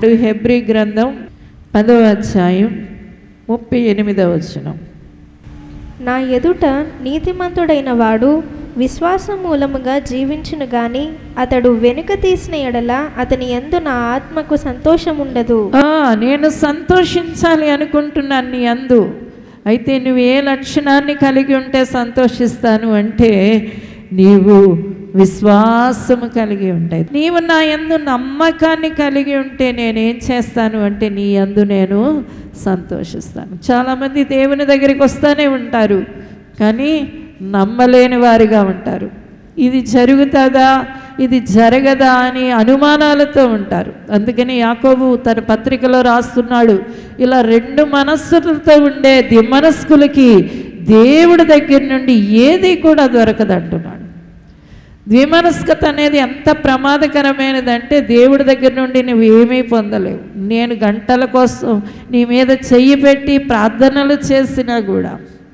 హెబ్రి గ్రంథం పదవ అధ్యాయం ముప్పై ఎనిమిదవ వచనం నా ఎదుట నీతిమంతుడైన వాడు విశ్వాసం మూలముగా జీవించును గాని అతడు వెనుక తీసిన ఎడల అతని యందు నా ఆత్మకు సంతోషం ఉండదు ఆ, నేను సంతోషించాలి అనుకుంటున్నాను నీ అందు అయితే నువ్వు ఏ లక్షణాన్ని కలిగి ఉంటే సంతోషిస్తాను అంటే నీవు విశ్వాసము కలిగి ఉంటాయి నీవు నా యందు నమ్మకాన్ని కలిగి ఉంటే నేనేం చేస్తాను అంటే నీ యందు నేను సంతోషిస్తాను చాలామంది దేవుని దగ్గరికి వస్తూనే ఉంటారు కానీ నమ్మలేని వారిగా ఉంటారు ఇది జరుగుతుందా ఇది జరగదా అని అనుమానాలతో ఉంటారు అందుకని యాకోబు తన పత్రికలో రాస్తున్నాడు ఇలా రెండు మనస్సులతో ఉండే దిమనస్కులకి దేవుడి దగ్గర నుండి ఏది కూడా దొరకదంటున్నాడు ద్విమనస్కత అనేది ఎంత ప్రమాదకరమైనదంటే దేవుడి దగ్గర నుండి నువ్వు ఏమీ పొందలేవు నేను గంటల కోసం నీ మీద చెయ్యి పెట్టి ప్రార్థనలు చేసినా కూడా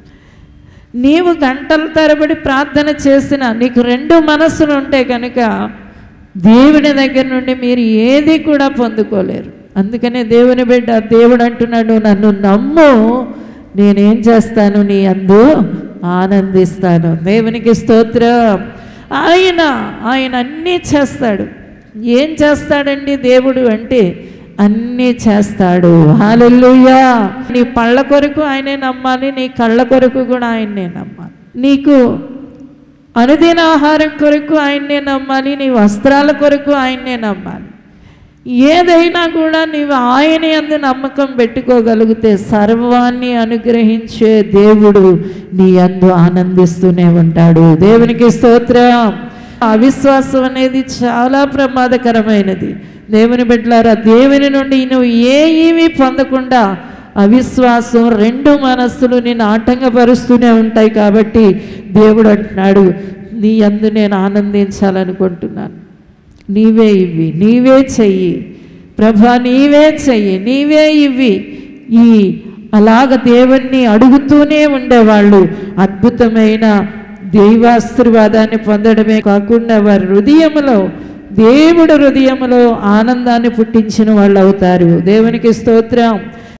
నీవు గంటల తరబడి ప్రార్థన చేసిన నీకు రెండు మనస్సులు ఉంటే కనుక దేవుని దగ్గర నుండి మీరు ఏది కూడా పొందుకోలేరు అందుకనే దేవుని బిడ్డ దేవుడు అంటున్నాడు నన్ను నమ్ము నేనేం చేస్తాను నీ అందు ఆనందిస్తాను దేవునికి స్తోత్రం ఆయన ఆయన అన్నీ చేస్తాడు ఏం చేస్తాడండి దేవుడు అంటే అన్నీ చేస్తాడు హాలెల్లుయా నీ పళ్ళ కొరకు ఆయనే నమ్మాలి నీ కళ్ళ కొరకు కూడా ఆయన్నే నమ్మాలి నీకు అనుదిన ఆహారం కొరకు ఆయన్నే నమ్మాలి నీ వస్త్రాల కొరకు ఆయన్నే నమ్మాలి ఏదైనా కూడా నీవు ఆయన అందు నమ్మకం పెట్టుకోగలిగితే సర్వాన్ని అనుగ్రహించే దేవుడు నీ అందు ఆనందిస్తూనే ఉంటాడు దేవునికి స్తోత్రం అవిశ్వాసం అనేది చాలా ప్రమాదకరమైనది దేవుని బిడ్డలారా దేవుని నుండి నువ్వు ఏ ఏమీ పొందకుండా అవిశ్వాసం రెండు మనస్సులు నేను ఆటంకపరుస్తూనే ఉంటాయి కాబట్టి దేవుడు అంటున్నాడు నీ అందు నేను ఆనందించాలనుకుంటున్నాను నీవే ఇవి నీవే చెయ్యి ప్రభా నీవే చెయ్యి నీవే ఇవి ఈ అలాగ దేవుణ్ణి అడుగుతూనే ఉండేవాళ్ళు అద్భుతమైన దైవాశీర్వాదాన్ని పొందడమే కాకుండా వారి హృదయములో దేవుడు హృదయములో ఆనందాన్ని పుట్టించిన వాళ్ళు అవుతారు దేవునికి స్తోత్రం